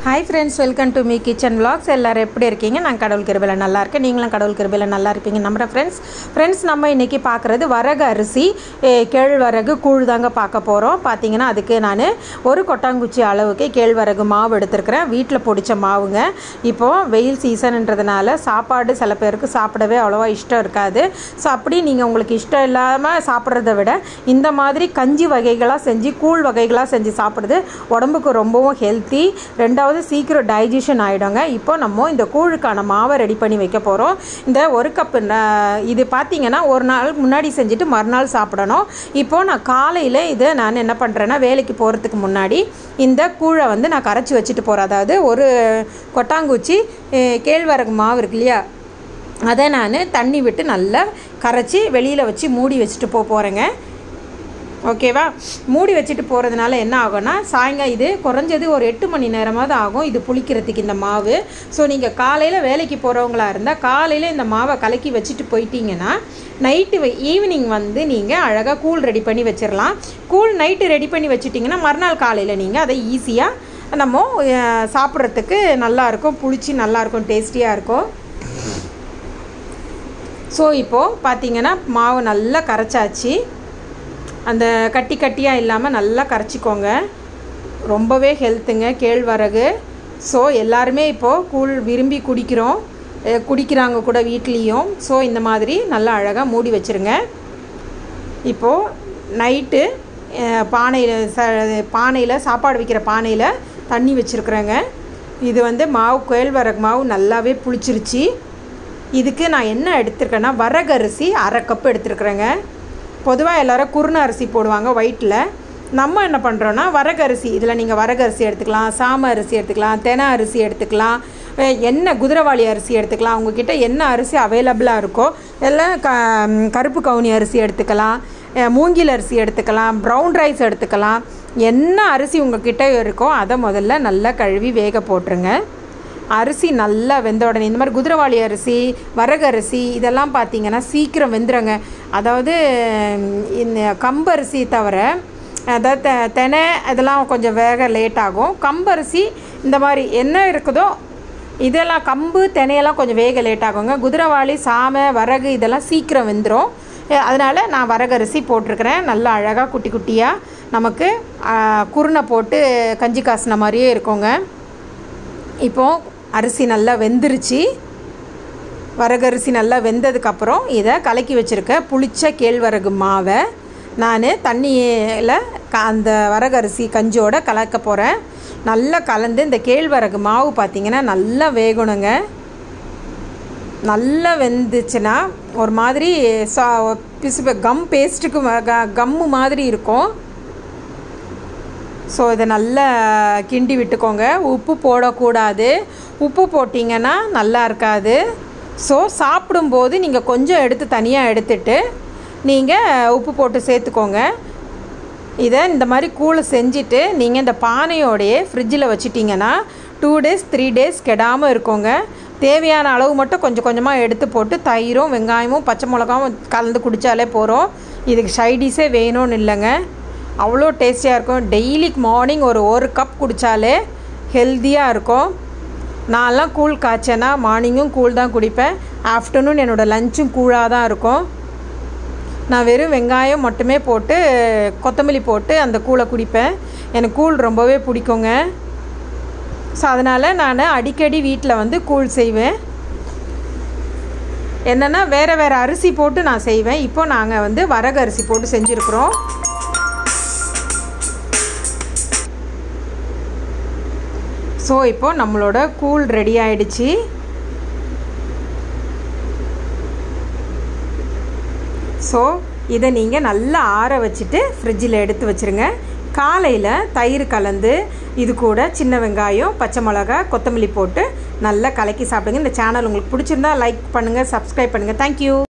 hi friends welcome to me kitchen vlogs எல்லோரும் எப்படி இருக்கீங்க நான் கடவுள் கிருபையில் நல்லா இருக்கேன் நீங்களும் கடவுள் கிருபையில் நல்லா இருப்பீங்க நம்புகிறேன் ஃப்ரெண்ட்ஸ் ஃப்ரெண்ட்ஸ் நம்ம இன்றைக்கி பார்க்குறது வரகு அரிசி ஏ, கேழ்வரகு கூழ் தாங்க பார்க்க போகிறோம் பார்த்தீங்கன்னா அதுக்கு நான் ஒரு கொட்டாங்குச்சி அளவுக்கு கேழ்வரகு மாவு எடுத்திருக்கிறேன் வீட்டில் பொடிச்ச மாவுங்க இப்போது வெயில் சீசன்ன்றதுனால சாப்பாடு சில பேருக்கு சாப்பிடவே அவ்வளோவா இஷ்டம் இருக்காது ஸோ அப்படி நீங்கள் உங்களுக்கு இஷ்டம் இல்லாமல் சாப்பிட்றத விட இந்த மாதிரி கஞ்சி வகைகளாக செஞ்சு கூழ் வகைகளாக செஞ்சு சாப்பிட்றது உடம்புக்கு ரொம்பவும் ஹெல்த்தி ரெண்டாவது சீக்கிரம் டைஜஷன் ஆகிடுங்க இப்போ நம்ம இந்த கூழுக்கான மாவை ரெடி பண்ணி வைக்க போகிறோம் இந்த ஒரு கப்பு இது பார்த்தீங்கன்னா ஒரு நாள் முன்னாடி செஞ்சுட்டு மறுநாள் சாப்பிடணும் இப்போ நான் காலையில் இதை நான் என்ன பண்ணுறேன்னா வேலைக்கு போகிறதுக்கு முன்னாடி இந்த கூழை வந்து நான் கரைச்சி வச்சுட்டு போகிறேன் அதாவது ஒரு கொட்டாங்குச்சி அஹ், கேழ்வரகு மாவு இருக்கு இல்லையா அதை நான் தண்ணி விட்டு நல்லா கரைச்சி வெளியில் வச்சு மூடி வச்சுட்டு போக போகிறேங்க ஓகேவா மூடி வச்சுட்டு போகிறதுனால என்ன ஆகும்னா சாயங்காலம் இது குறைஞ்சது ஒரு எட்டு மணி நேரமாவது ஆகும் இது புளிக்கிறதுக்கு இந்த மாவு ஸோ நீங்கள் காலையில் வேலைக்கு போகிறவங்களா இருந்தால் காலையில் இந்த மாவை கலக்கி வச்சுட்டு போயிட்டீங்கன்னா நைட்டு ஈவினிங் வந்து நீங்கள் அழகாக கூழ் ரெடி பண்ணி வச்சிடலாம் கூழ் நைட்டு ரெடி பண்ணி வச்சுட்டிங்கன்னா மறுநாள் காலையில் நீங்கள் அதை ஈஸியாக நம்ம அஹ், சாப்பிட்றதுக்கு நல்லாயிருக்கும் புளிச்சு நல்லாயிருக்கும் டேஸ்டியாக இருக்கும் ஸோ இப்போது பார்த்தீங்கன்னா மாவு நல்லா கரைச்சாச்சு அந்த கட்டி கட்டியாக இல்லாமல் நல்லா கரைச்சிக்கோங்க ரொம்பவே ஹெல்த்துங்க கேழ்வரகு ஸோ எல்லாருமே இப்போது கூழ் விரும்பி குடிக்கிறோம் அஹ் குடிக்கிறாங்க கூட வீட்லேயும் ஸோ இந்த மாதிரி நல்லா அழகாக மூடி வச்சுருங்க இப்போது நைட்டு பானையில் ச பானையில் சாப்பாடு வைக்கிற பானையில் தண்ணி வச்சுருக்குறேங்க இது வந்து மாவு கேழ்வரகு மாவு நல்லாவே புளிச்சிருச்சு இதுக்கு நான் என்ன எடுத்திருக்கேன்னா வரகரிசி அரை கப் எடுத்துருக்குறேங்க பொதுவாக எல்லாரும் குருண அரிசி போடுவாங்க ஒயிட்டில் நம்ம என்ன பண்ணுறோன்னா வரகரிசி இதில் நீங்கள் வரகரிசி எடுத்துக்கலாம் சாம அரிசி எடுத்துக்கலாம் தென அரிசி எடுத்துக்கலாம் அஹ் என்ன குதிரவாளி அரிசி எடுத்துக்கலாம் உங்ககிட்ட என்ன அரிசி அவைலபிளாக இருக்கோ எல்லாம் க கருப்பு கவுனி அரிசி எடுத்துக்கலாம் அஹ் மூங்கில் அரிசி எடுத்துக்கலாம் ப்ரௌன் ரைஸ் எடுத்துக்கலாம் என்ன அரிசி உங்ககிட்ட இருக்கோ அதை முதல்ல நல்லா கழுவி வேக போட்டுருங்க அரிசி நல்லா வெந்த உடனே இந்த மாதிரி குதிரவாளி அரிசி வரகு அரிசி இதெல்லாம் பார்த்தீங்கன்னா சீக்கிரம் வெந்துருங்க அதாவது ம், இந்த கம்பரிசி தவிர அதாவது தெ- தெனை இதெல்லாம் கொஞ்சம் வேக லேட் ஆகும் கம்பரிசி இந்த மாதிரி என்ன இருக்குதோ இதெல்லாம் கம்பு தினையெல்லாம் கொஞ்சம் வேக லேட் ஆகுங்க குதிரவாளி சாமை வரகு இதெல்லாம் சீக்கிரம் வெந்துடும் அதனால் நான் வரகரிசி போட்டிருக்கிறேன் நல்லா அழகாக குட்டி குட்டியாக நமக்கு ஆ, குருணை போட்டு கஞ்சி காசின மாதிரியே இருக்குங்க இப்போது அரிசி நல்லா வெந்துருச்சு வரகரிசி நல்லா வெந்ததுக்கப்புறம் இதை கலக்கி வச்சுருக்க புளிச்ச கேழ்வரகு மாவை நான் தண்ணியில் க அந்த வரகரிசி கஞ்சியோட கலக்க போகிறேன் நல்லா கலந்து இந்த கேழ்வரகு மாவு பார்த்திங்கன்னா நல்லா வேகணுங்க நல்லா வெந்துச்சுன்னா ஒரு மாதிரி சா பிசு கம் பேஸ்ட்டுக்கு ம- க- கம்மு மாதிரி இருக்கும் ஸோ இதை நல்லா கிண்டி விட்டுக்கோங்க உப்பு போடக்கூடாது உப்பு போட்டிங்கன்னா நல்லா இருக்காது ஸோ சாப்பிடும்போது நீங்கள் கொஞ்சம் எடுத்து தனியாக எடுத்துட்டு நீங்கள் உப்பு போட்டு சேர்த்துக்கோங்க இதை இந்த மாதிரி கூழை செஞ்சுட்டு நீங்கள் இந்த பானையோடையே ஃப்ரிட்ஜில் வச்சிட்டிங்கன்னா டூ டேஸ் த்ரீ டேஸ் கெடாமல் இருக்குங்க தேவையான அளவு மட்டும் கொஞ்சம் கொஞ்சமாக எடுத்து போட்டு தயிரும் வெங்காயமும் பச்சை மிளகாவும் கலந்து குடித்தாலே போகிறோம் இதுக்கு சைடிஸே வேணும்னு இல்லைங்க அவ்வளோ டேஸ்டியாக இருக்கும் டெய்லி மார்னிங் ஒரு ஒரு கப் குடித்தாலே ஹெல்த்தியாக இருக்கும் நான்லாம் கூழ் காய்ச்சேன்னா மார்னிங்கும் கூழ் தான் குடிப்பேன் ஆஃப்டர்நூன் என்னோடய லஞ்சும் கூழாக தான் இருக்கும் நான் வெறும் வெங்காயம் மட்டுமே போட்டு கொத்தமல்லி போட்டு அந்த கூழை குடிப்பேன் எனக்கு கூழ் ரொம்பவே பிடிக்குங்க ஸோ அதனால் நான் அடிக்கடி வீட்டில் வந்து கூழ் செய்வேன் என்னென்னா வேறு வேறு அரிசி போட்டு நான் செய்வேன் இப்போ நாங்கள் வந்து வரகு அரிசி போட்டு செஞ்சுருக்குறோம் ஸோ இப்போ நம்மளோட கூழ் ரெடி ஆயிடுச்சு ஸோ இதை நீங்கள் நல்லா ஆற வச்சுட்டு ஃப்ரிட்ஜில் எடுத்து வச்சுருங்க காலையில் தயிர் கலந்து இது கூட சின்ன வெங்காயம் பச்சை மிளகா கொத்தமல்லி போட்டு நல்லா கலக்கி சாப்பிடுங்க இந்த சேனல் உங்களுக்கு பிடிச்சிருந்தா லைக் பண்ணுங்கள் சப்ஸ்கிரைப் பண்ணுங்கள் தேங்க்யூ